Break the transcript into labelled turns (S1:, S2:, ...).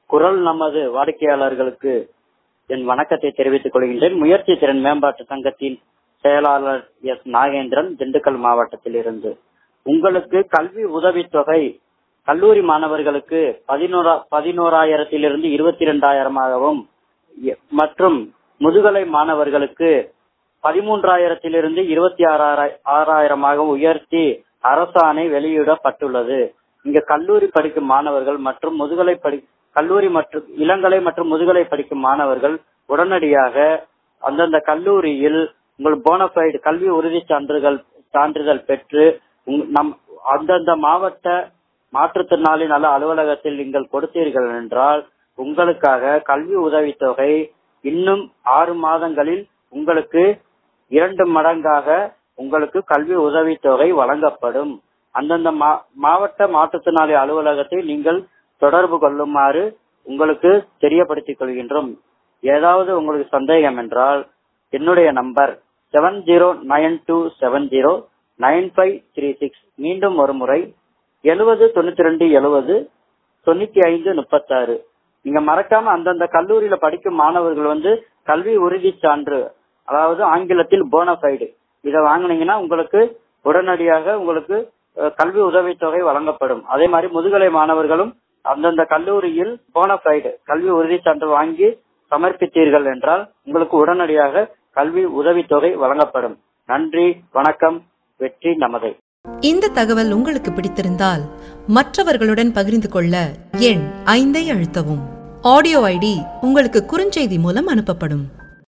S1: குரல் நமது வாடிக்கையாளர்களுக்கு என் வணக்கத்தை தெரிவித்துக் கொள்கின்றேன் முயற்சி திறன் மேம்பாட்டு சங்கத்தின் செயலாளர் எஸ் நாகேந்திரன் திண்டுக்கல் மாவட்டத்தில் இருந்து உங்களுக்கு கல்வி உதவித்தொகை கல்லூரி மாணவர்களுக்கு பதினோரா பதினோராயிரத்திலிருந்து இருபத்தி இரண்டாயிரமாகவும் எ- மற்றும் முதுகலை மாணவர்களுக்கு பதிமூன்றாயிரத்திலிருந்து இருபத்தி ஆறாயிர- ஆறாயிரமாக உயர்த்தி அரசாணை வெளியிடப்பட்டுள்ளது இங்க கல்லூரி படிக்கும் மாணவர்கள் மற்றும் முதுகலை படி கல்லூரி மற்றும் இளங்கலை மற்றும் முதுகலை படிக்கும் மாணவர்கள் உடனடியாக அந்தந்த கல்லூரியில் உங்கள் போனபைடு கல்வி உறுதி சான்றுகள் சான்றிதழ் பெற்று உங்- நம் அந்தந்த மாவட்ட மாற்றுத்திறனாளி நல அலுவலகத்தில் நீங்கள் கொடுத்தீர்கள் என்றால் உங்களுக்காக கல்வி உதவித்தொகை இன்னும் ஆறு மாதங்களில் உங்களுக்கு இரண்டு மடங்காக உங்களுக்கு கல்வி உதவித்தொகை வழங்கப்படும் அந்தந்த மா- மாவட்ட மாற்றுத்திறனாளி அலுவலகத்தை நீங்கள் தொடர்பு கொள்ளுமாறு உங்களுக்கு தெரியப்படுத்திக் கொள்கின்றோம் ஏதாவது உங்களுக்கு சந்தேகம் என்றால் என்னுடைய number seven zero nine two seven zero nine five three six மீண்டும் ஒரு முறை எழுபது தொண்ணூத்தி ரெண்டு எழுபது தொண்ணூத்தி ஐந்து முப்பத்தாறு நீங்க மறக்காம அந்தந்த கல்லூரியில படிக்கும் மாணவர்கள் வந்து கல்வி உறுதி சான்று அதாவது ஆங்கிலத்தில் போனபைடு இதை வாங்குனீங்கன்னா உங்களுக்கு உடனடியாக உங்களுக்கு அஹ், கல்வி உதவித்தொகை வழங்கப்படும் அதே மாதிரி முதுகலை மாணவர்களும் அந்தந்த கல்லூரியில் போனபைடு கல்வி உறுதி சான்று வாங்கி சமர்ப்பித்தீர்கள் என்றால் உங்களுக்கு உடனடியாக கல்வி உதவித்தொகை வழங்கப்படும் நன்றி வணக்கம் வெற்றி நமதை
S2: இந்த தகவல் உங்களுக்கு பிடித்திருந்தால் மற்றவர்களுடன் பகிர்ந்து கொள்ள எண் ஐந்தை அழுத்தவும் ஆடியோ ஐடி உங்களுக்கு குறுஞ்செய்தி மூலம் அனுப்பப்படும்